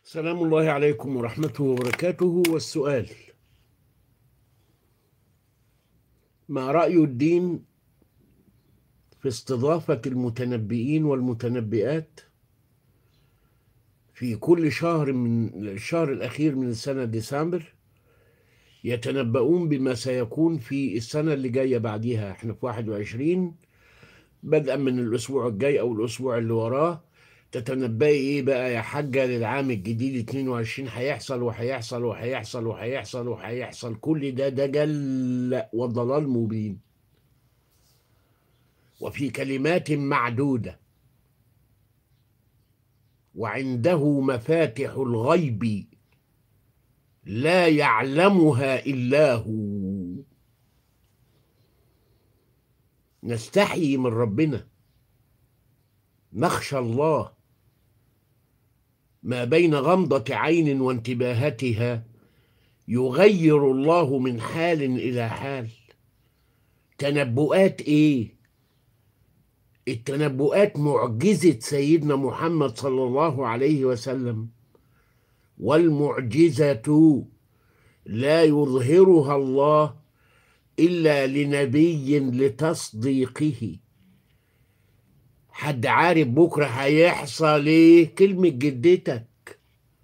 سلام الله عليكم ورحمته وبركاته والسؤال ما رأي الدين في استضافة المتنبئين والمتنبئات في كل شهر من الشهر الأخير من السنة ديسمبر يتنبؤون بما سيكون في السنة اللي جاية بعديها احنا في 21 بدءا من الأسبوع الجاي أو الأسبوع اللي وراه تتنبئي ايه بقى يا حاجة للعام الجديد 22 هيحصل وهيحصل وهيحصل وهيحصل وهيحصل كل ده دجل وضلال مبين وفي كلمات معدودة وعنده مفاتح الغيب لا يعلمها إلا هو نستحي من ربنا نخشى الله ما بين غمضة عين وانتباهتها يغير الله من حال إلى حال تنبؤات إيه؟ التنبؤات معجزة سيدنا محمد صلى الله عليه وسلم والمعجزة لا يظهرها الله إلا لنبي لتصديقه حد عارف بكرة هيحصل ايه كلمة جدتك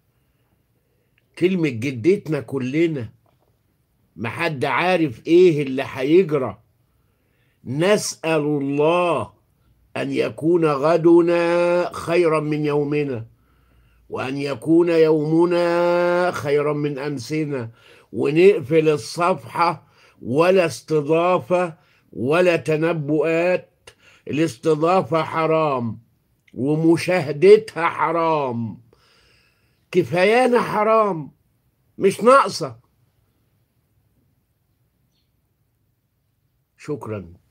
كلمة جدتنا كلنا ما حد عارف ايه اللي هيجرى نسأل الله أن يكون غدنا خيرا من يومنا وأن يكون يومنا خيرا من أمسنا ونقفل الصفحة ولا استضافة ولا تنبؤات الاستضافة حرام ومشاهدتها حرام كفايانا حرام مش ناقصة شكرا